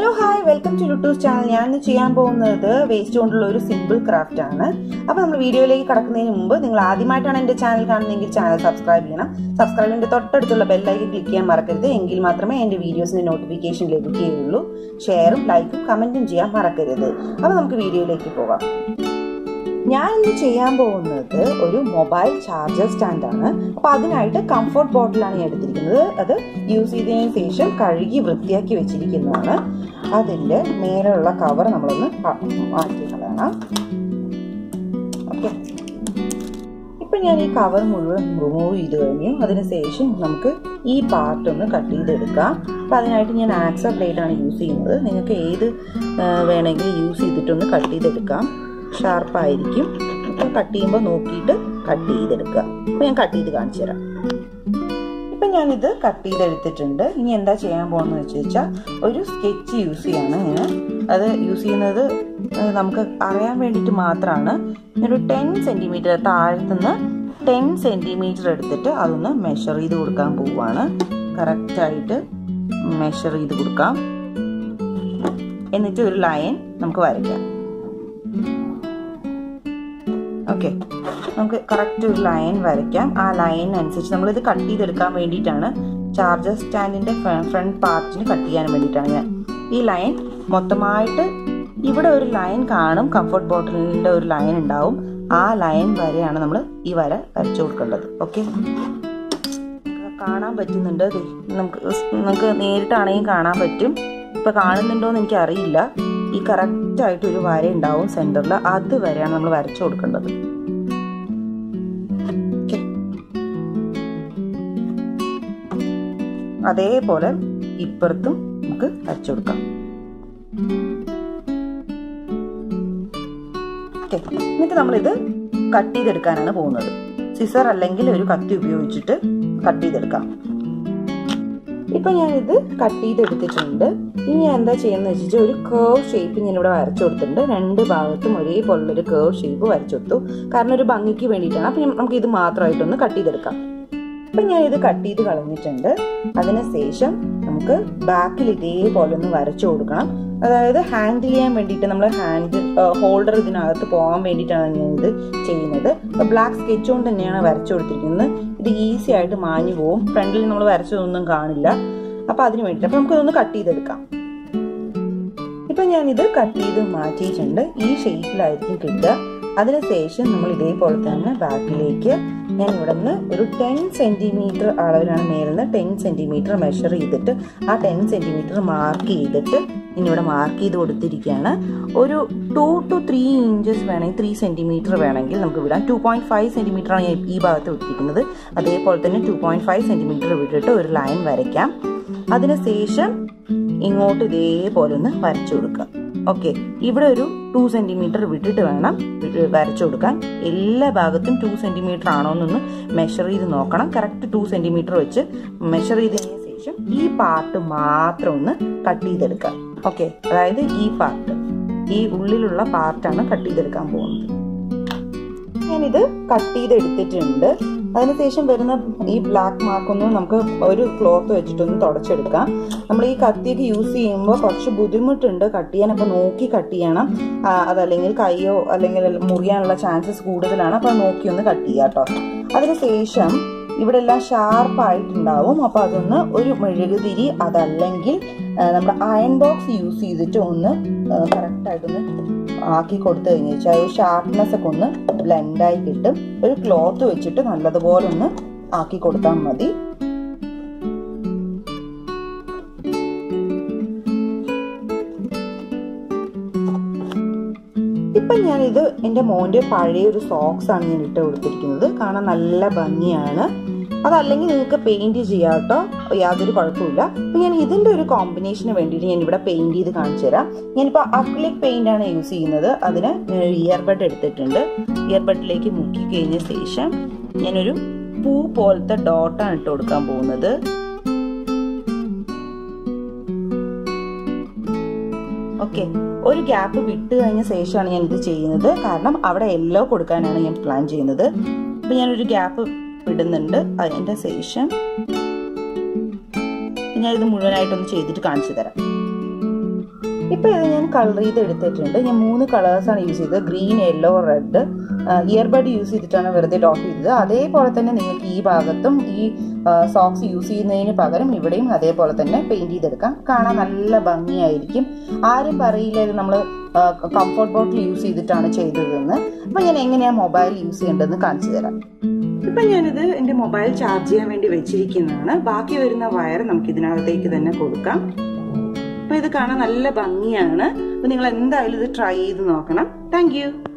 hello hi welcome to YouTube channel ഞാൻ ഇന്ന് ചെയ്യാൻ പോകുന്നത് വേസ്റ്റ് കൊണ്ടുള്ള ഒരു സിമ്പിൾ ക്രാഫ്റ്റ് ആണ് അപ്പോൾ നമ്മൾ വീഡിയോയിലേക്ക് കടക്കുന്നതിന് മുമ്പ് നിങ്ങൾ ആദ്യമായിട്ടാണ് എൻ്റെ ചാനൽ കാണുന്നതെങ്കിൽ ചാനൽ സബ്സ്ക്രൈബ് ചെയ്യണം സബ്സ്ക്രൈബിൻ്റെ തൊട്ടടുത്തുള്ള ബെല്ലൈക്കൻ ക്ലിക്ക് ചെയ്യാൻ മറക്കരുത് എങ്കിൽ മാത്രമേ എൻ്റെ വീഡിയോസിൻ്റെ നോട്ടിഫിക്കേഷൻ ലഭിക്കുകയുള്ളൂ ഷെയറും ലൈക്കും കമൻറ്റും ചെയ്യാൻ മറക്കരുത് അപ്പോൾ നമുക്ക് വീഡിയോയിലേക്ക് പോകാം ഞാൻ ഇന്ന് ചെയ്യാൻ പോകുന്നത് ഒരു മൊബൈൽ ചാർജർ സ്റ്റാൻഡാണ് അപ്പോൾ അതിനായിട്ട് കംഫർട്ട് ബോട്ടിലാണ് ഞാൻ എടുത്തിരിക്കുന്നത് അത് യൂസ് ചെയ്തതിന് ശേഷം കഴുകി വൃത്തിയാക്കി വെച്ചിരിക്കുന്നതാണ് അതിൻ്റെ മേലുള്ള കവർ നമ്മളൊന്ന് മാറ്റി കളയണം ഓക്കെ ഇപ്പം ഞാൻ ഈ കവർ മുഴുവൻ റിമൂവ് ചെയ്ത് കഴിഞ്ഞു അതിനുശേഷം നമുക്ക് ഈ പാർട്ട് ഒന്ന് കട്ട് ചെയ്തെടുക്കാം അപ്പം അതിനായിട്ട് ഞാൻ ആക്സ ബ്ലേഡാണ് യൂസ് ചെയ്യുന്നത് നിങ്ങൾക്ക് ഏത് വേണമെങ്കിലും യൂസ് ചെയ്തിട്ടൊന്ന് കട്ട് ചെയ്തെടുക്കാം ഷാർപ്പായിരിക്കും അപ്പം കട്ട് ചെയ്യുമ്പോൾ നോക്കിയിട്ട് കട്ട് ചെയ്തെടുക്കുക അപ്പം ഞാൻ കട്ട് ചെയ്ത് കാണിച്ചു തരാം ഇപ്പം ഞാനിത് കട്ട് ചെയ്തെടുത്തിട്ടുണ്ട് ഇനി എന്താ ചെയ്യാൻ പോകുന്നത് വെച്ച് വെച്ചാൽ ഒരു സ്കെച്ച് യൂസ് ചെയ്യാണ് ഞാൻ അത് യൂസ് ചെയ്യുന്നത് നമുക്ക് അറിയാൻ വേണ്ടിയിട്ട് മാത്രമാണ് ഒരു ടെൻ സെൻറ്റിമീറ്റർ താഴത്തുനിന്ന് ടെൻ സെൻറ്റിമീറ്റർ എടുത്തിട്ട് അതൊന്ന് മെഷർ ചെയ്ത് കൊടുക്കാൻ പോവുകയാണ് കറക്റ്റായിട്ട് മെഷർ ചെയ്ത് കൊടുക്കാം എന്നിട്ട് ഒരു ലൈൻ നമുക്ക് വരയ്ക്കാം ഓക്കെ നമുക്ക് കറക്റ്റ് ഒരു ലൈൻ വരയ്ക്കാം ആ ലൈൻ അനുസരിച്ച് നമ്മളിത് കട്ട് ചെയ്തെടുക്കാൻ വേണ്ടിയിട്ടാണ് ചാർജർ സ്റ്റാൻഡിൻ്റെ ഫ്രണ്ട് പാർട്ടിന് കട്ട് ചെയ്യാൻ വേണ്ടിയിട്ടാണ് ഞാൻ ഈ ലൈൻ മൊത്തമായിട്ട് ഇവിടെ ഒരു ലൈൻ കാണും കംഫർട്ട് ബോട്ടിലിൻ്റെ ഒരു ലൈൻ ഉണ്ടാവും ആ ലൈൻ വരെയാണ് നമ്മൾ ഈ വര വരച്ചു കൊടുക്കേണ്ടത് ഓക്കെ കാണാൻ പറ്റുന്നുണ്ട് നമുക്ക് നമുക്ക് നേരിട്ടാണെങ്കിൽ കാണാൻ പറ്റും ഇപ്പം കാണുന്നുണ്ടോ എന്ന് എനിക്ക് അറിയില്ല ഈ കറക്റ്റ് ആയിട്ട് ഒരു വര ഉണ്ടാവും സെന്ററിൽ അത് വരെയാണ് നമ്മൾ വരച്ചു കൊടുക്കേണ്ടത് അതേപോലെ ഇപ്പുറത്തും നമുക്ക് വരച്ചു കൊടുക്കാം എന്നിട്ട് നമ്മളിത് കട്ട് ചെയ്തെടുക്കാനാണ് പോകുന്നത് സിസർ അല്ലെങ്കിൽ ഒരു കത്തി ഉപയോഗിച്ചിട്ട് കട്ട് ചെയ്തെടുക്കാം ഇപ്പൊ ഞാനിത് കട്ട് ചെയ്തെടുത്തിട്ടുണ്ട് ഇനി ഞാൻ എന്താ ചെയ്യുന്നത് വെച്ചാൽ ഒരു കേർവ് ഷേപ്പ് ഞാൻ ഇവിടെ വരച്ചു കൊടുത്തിട്ടുണ്ട് രണ്ട് ഭാഗത്തും ഒരേപോലുള്ള ഒരു കേർവ് ഷേപ്പ് വരച്ചു കൊടുത്തു കാരണം ഒരു ഭംഗിക്ക് വേണ്ടിയിട്ടാണ് അപ്പൊ നമുക്ക് ഇത് മാത്രമായിട്ടൊന്ന് കട്ട് ചെയ്തെടുക്കാം അപ്പൊ ഞാൻ ഇത് കട്ട് ചെയ്ത് കളഞ്ഞിട്ടുണ്ട് അതിനുശേഷം നമുക്ക് ബാക്കിൽ ഇതേപോലെ ഒന്ന് വരച്ചു കൊടുക്കണം അതായത് ഹാൻഡിൽ ചെയ്യാൻ വേണ്ടിയിട്ട് നമ്മൾ ഹാൻഡിൽ ഹോൾഡർ ഇതിനകത്ത് പോകാൻ വേണ്ടിയിട്ടാണ് ഞാൻ ഇത് ചെയ്യുന്നത് ബ്ലാക്ക് സ്കെച്ച് കൊണ്ട് തന്നെയാണ് വരച്ചു കൊടുത്തിരിക്കുന്നത് ഇത് ഈസി ആയിട്ട് മാഞ്ഞു പോകും ഫ്രണ്ടിൽ നമ്മൾ വരച്ചതൊന്നും കാണില്ല അപ്പൊ അതിന് വേണ്ടിയിട്ട് അപ്പൊ നമുക്കതൊന്ന് കട്ട് ചെയ്തെടുക്കാം ഇപ്പൊ ഞാനിത് കട്ട് ചെയ്ത് മാറ്റിയിട്ടുണ്ട് ഈ ഷേപ്പിലായിരിക്കും കിട്ടുക അതിനുശേഷം നമ്മൾ ഇതേപോലെ തന്നെ ബാക്കിലേക്ക് ഞാൻ ഇവിടെ നിന്ന് ഒരു ടെൻ സെന്റിമീറ്റർ അളവിലാണ് മേലിൽ നിന്ന് ടെൻ സെന്റിമീറ്റർ മെഷർ ചെയ്തിട്ട് ആ ടെൻ സെന്റിമീറ്റർ മാർക്ക് ചെയ്തിട്ട് ഇനി ഇവിടെ മാർക്ക് ചെയ്ത് കൊടുത്തിരിക്കുകയാണ് ഒരു ടു ടു ത്രീ ഇഞ്ചസ് വേണമെങ്കിൽ ത്രീ സെന്റിമീറ്റർ വേണമെങ്കിൽ നമുക്ക് വിടാം ടു പോയിന്റ് ഫൈവ് സെന്റിമീറ്റർ ആണ് ഞാൻ ഈ ഭാഗത്ത് വിട്ടിരിക്കുന്നത് അതേപോലെ തന്നെ ടു പോയിന്റ് ഫൈവ് സെന്റിമീറ്റർ വിട്ടിട്ട് ഒരു ലൈൻ വരയ്ക്കാം അതിനുശേഷം ഇങ്ങോട്ട് ഇതേപോലെ ഒന്ന് വരച്ചു കൊടുക്കുക ഓക്കെ ഇവിടെ ഒരു ടു സെന്റിമീറ്റർ വിട്ടിട്ട് വേണം വരച്ചു കൊടുക്കാൻ എല്ലാ ഭാഗത്തും ടു സെന്റിമീറ്റർ ആണോ എന്നൊന്ന് മെഷർ ചെയ്ത് നോക്കണം കറക്റ്റ് ടു സെന്റിമീറ്റർ വെച്ച് മെഷർ ചെയ്തതിന് ശേഷം ഈ പാർട്ട് മാത്രം ഒന്ന് കട്ട് ചെയ്തെടുക്കുക ഓക്കെ അതായത് ഈ പാർട്ട് ഈ ഉള്ളിലുള്ള പാർട്ടാണ് കട്ട് ചെയ്തെടുക്കാൻ പോകുന്നത് ഞാനിത് കട്ട് ചെയ്തെടുത്തിട്ടുണ്ട് അതിനുശേഷം വരുന്ന ഈ ബ്ലാക്ക് മാർക്കൊന്നും നമുക്ക് ഒരു ക്ലോത്ത് വെച്ചിട്ടൊന്ന് തുടച്ചെടുക്കാം നമ്മൾ ഈ കത്തിയൊക്കെ യൂസ് ചെയ്യുമ്പോൾ കുറച്ച് ബുദ്ധിമുട്ടുണ്ട് കട്ട് ചെയ്യാൻ അപ്പോൾ നോക്കി കട്ട് ചെയ്യണം അതല്ലെങ്കിൽ കൈയോ അല്ലെങ്കിൽ മുറിയാനുള്ള ചാൻസസ് കൂടുതലാണ് അപ്പോൾ നോക്കി ഒന്ന് കട്ട് ചെയ്യാം കേട്ടോ അതിനുശേഷം ഇവിടെ എല്ലാം ഷാർപ്പായിട്ടുണ്ടാവും അപ്പോൾ അതൊന്ന് ഒരു മെഴുകുതിരി അതല്ലെങ്കിൽ നമ്മുടെ അയൺ ബോക്സ് യൂസ് ചെയ്തിട്ട് ഒന്ന് കറക്റ്റായിട്ടൊന്ന് ആക്കി കൊടുത്തു കഴിഞ്ഞു വെച്ചാൽ ഒരു ഷാർപ്നെസ് ഒക്കെ ഒന്ന് ബ്ലെൻഡായി കിട്ടും ഒരു ക്ലോത്ത് വെച്ചിട്ട് നല്ലതുപോലെ ഒന്ന് ആക്കി കൊടുത്താൽ മതി ഇപ്പൊ ഞാനിത് എൻ്റെ മോൻ്റെ പഴയ ഒരു സോക്സ് ആണ് ഞാൻ ഇട്ട് കൊടുത്തിരിക്കുന്നത് കാണാൻ നല്ല ഭംഗിയാണ് അതല്ലെങ്കിൽ നിങ്ങൾക്ക് പെയിന്റ് ചെയ്യാം കേട്ടോ യാതൊരു കുഴപ്പമില്ല അപ്പൊ ഞാൻ ഇതിന്റെ ഒരു കോമ്പിനേഷന് വേണ്ടിയിട്ട് ഞാൻ ഇവിടെ പെയിന്റ് ചെയ്ത് കാണിച്ചു തരാം ഞാനിപ്പോൾ അക്ലിക് പെയിന്റ് ആണ് യൂസ് ചെയ്യുന്നത് അതിന് ഇയർബഡ് എടുത്തിട്ടുണ്ട് ഇയർബഡിലേക്ക് മുക്കി കഴിഞ്ഞ ശേഷം ഞാനൊരു പൂ പോലത്തെ ഡോട്ടാണ് ഇട്ട് കൊടുക്കാൻ പോകുന്നത് ഓക്കെ ഒരു ഗ്യാപ്പ് വിട്ട് കഴിഞ്ഞ ശേഷമാണ് ഞാൻ ഇത് ചെയ്യുന്നത് കാരണം അവിടെ യെല്ലോ കൊടുക്കാനാണ് ഞാൻ പ്ലാൻ ചെയ്യുന്നത് അപ്പൊ ഞാനൊരു ഗ്യാപ്പ് വിടുന്നുണ്ട് അതിന്റെ ശേഷം ഞാൻ ഇത് മുഴുവനായിട്ടൊന്ന് ചെയ്തിട്ട് കാണിച്ചു തരാം ഇപ്പൊ ഇത് ഞാൻ കളർ ചെയ്ത് എടുത്തിട്ടുണ്ട് ഞാൻ മൂന്ന് കളേഴ്സാണ് യൂസ് ചെയ്തത് green yellow red earbud use ചെയ്തിട്ടാണ് വെറുതെ ഡോട്ട് ചെയ്തത് അതേപോലെ തന്നെ നിങ്ങൾക്ക് ഈ ഭാഗത്തും ഈ സോക്സ് യൂസ് ചെയ്യുന്നതിന് പകരം ഇവിടെയും അതേപോലെ തന്നെ പെയിന്റ് ചെയ്തെടുക്കാം കാണാൻ നല്ല ഭംഗിയായിരിക്കും ആരും പറയില്ല ഇത് നമ്മൾ കംഫർട്ട് ബോട്ടിൽ യൂസ് ചെയ്തിട്ടാണ് ചെയ്തതെന്ന് അപ്പൊ ഞാൻ എങ്ങനെയാണ് മൊബൈൽ യൂസ് ചെയ്യേണ്ടതെന്ന് കാണിച്ചു തരാം ഇപ്പൊ ഞാനിത് എന്റെ മൊബൈൽ ചാർജ് ചെയ്യാൻ വേണ്ടി വെച്ചിരിക്കുന്നതാണ് ബാക്കി വരുന്ന വയർ നമുക്ക് ഇതിനകത്തേക്ക് തന്നെ കൊടുക്കാം അപ്പൊ ഇത് കാണാൻ നല്ല ഭംഗിയാണ് അപ്പൊ നിങ്ങൾ എന്തായാലും ഇത് ട്രൈ ചെയ്ത് നോക്കണം താങ്ക്